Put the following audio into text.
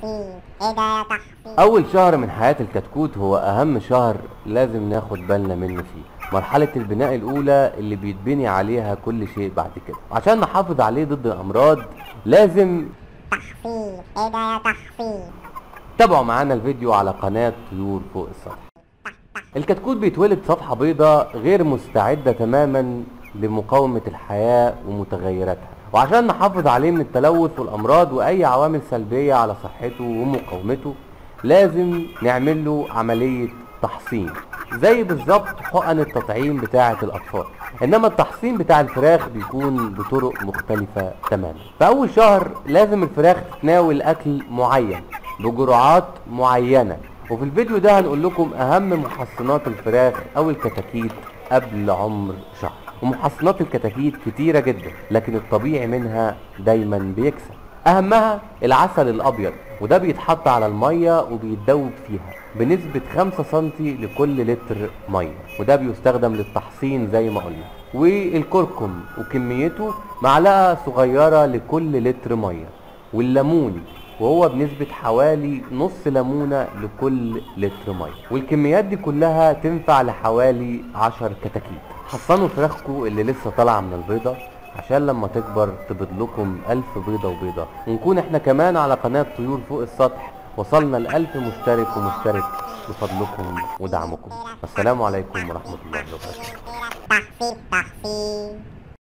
تحفيظ ايه ده يا تحفيظ أول شهر من حياة الكتكوت هو أهم شهر لازم ناخد بالنا منه فيه مرحلة البناء الأولى اللي بيتبني عليها كل شيء بعد كده عشان نحافظ عليه ضد الأمراض لازم تحفيظ ايه ده يا تحفيظ تابعوا معانا الفيديو على قناة طيور فوق السطح الكتكوت بيتولد صفحة بيضاء غير مستعدة تماما لمقاومة الحياة ومتغيراتها وعشان نحافظ عليه من التلوث والأمراض وأي عوامل سلبية على صحته ومقاومته لازم نعمل له عملية تحصين زي بالظبط حقن التطعيم بتاعة الأطفال إنما التحصين بتاع الفراخ بيكون بطرق مختلفة تماما فأول شهر لازم الفراخ تتناول أكل معين بجرعات معينة وفي الفيديو ده هنقول لكم أهم محصنات الفراخ أو الكتاكيت قبل عمر شهر ومحصنات الكتاكيت كتيرة جدا لكن الطبيعي منها دايما بيكسب أهمها العسل الأبيض وده بيتحط على المية وبيتدوب فيها بنسبة 5 سنتي لكل لتر مية وده بيستخدم للتحصين زي ما قلنا والكركم وكميته معلقة صغيرة لكل لتر مية والليمون وهو بنسبة حوالي نص ليمونة لكل لتر مية والكميات دي كلها تنفع لحوالي 10 كتاكيت حصنوا فراخكم اللي لسه طالعة من البيضة عشان لما تكبر تبيض لكم ألف بيضة وبيضة ونكون احنا كمان على قناة طيور فوق السطح وصلنا لألف مشترك ومشترك بفضلكم ودعمكم السلام عليكم ورحمة الله وبركاته تحفيظ تحفيظ